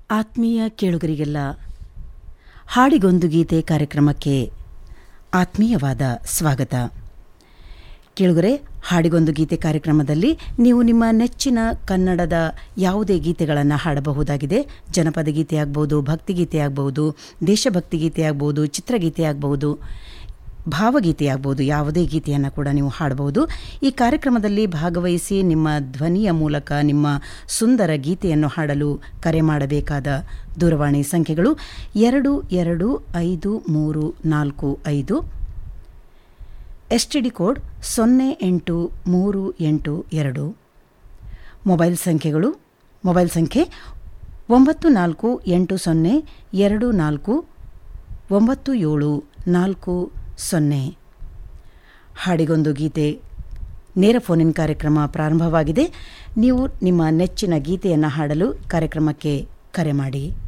ಆತ್ಮೀಯ ಕೇಳುಗರಿಗೆಲ್ಲ ಹಾಡಿಗೊಂದು ಗೀತೆ ಕಾರ್ಯಕ್ರಮಕ್ಕೆ ಆತ್ಮೀಯವಾದ ಸ್ವಾಗತ ಕೇಳುಗರೆ ಹಾಡಿಗೊಂದು ಗೀತೆ ಕಾರ್ಯಕ್ರಮದಲ್ಲಿ ನೀವು ನಿಮ್ಮ ನೆಚ್ಚಿನ ಕನ್ನಡದ ಯಾವುದೇ ಗೀತೆಗಳನ್ನು ಹಾಡಬಹುದಾಗಿದೆ ಜನಪದ ಗೀತೆ ಆಗ್ಬೋದು ಭಕ್ತಿಗೀತೆ ಆಗ್ಬೋದು ದೇಶಭಕ್ತಿ ಗೀತೆ ಆಗ್ಬೋದು ಚಿತ್ರಗೀತೆ ಆಗ್ಬೋದು ಭಾವಗೀತೆ ಆಗ್ಬೋದು ಯಾವುದೇ ಗೀತೆಯನ್ನು ಕೂಡ ನೀವು ಹಾಡಬಹುದು ಈ ಕಾರ್ಯಕ್ರಮದಲ್ಲಿ ಭಾಗವಹಿಸಿ ನಿಮ್ಮ ಧ್ವನಿಯ ಮೂಲಕ ನಿಮ್ಮ ಸುಂದರ ಗೀತೆಯನ್ನು ಹಾಡಲು ಕರೆ ಮಾಡಬೇಕಾದ ದೂರವಾಣಿ ಸಂಖ್ಯೆಗಳು ಎರಡು ಎರಡು ಐದು ಮೂರು ನಾಲ್ಕು ಐದು ಎಸ್ ಟಿ ಡಿ ಕೋಡ್ ಸೊನ್ನೆ ಎಂಟು ಮೂರು ಎಂಟು ಎರಡು ಮೊಬೈಲ್ ಸಂಖ್ಯೆಗಳು ಮೊಬೈಲ್ ಸಂಖ್ಯೆ ಒಂಬತ್ತು ನಾಲ್ಕು ಎಂಟು ಸೊನ್ನೆ ಎರಡು ನಾಲ್ಕು ಒಂಬತ್ತು ಏಳು ನಾಲ್ಕು ಸೊನ್ನೆ ಹಾಡಿಗೊಂದು ಗೀತೆ ನೇರ ಫೋನಿನ್ ಕಾರ್ಯಕ್ರಮ ಪ್ರಾರಂಭವಾಗಿದೆ ನೀವು ನಿಮ್ಮ ನೆಚ್ಚಿನ ಗೀತೆಯನ್ನು ಹಾಡಲು ಕಾರ್ಯಕ್ರಮಕ್ಕೆ ಕರೆ ಮಾಡಿ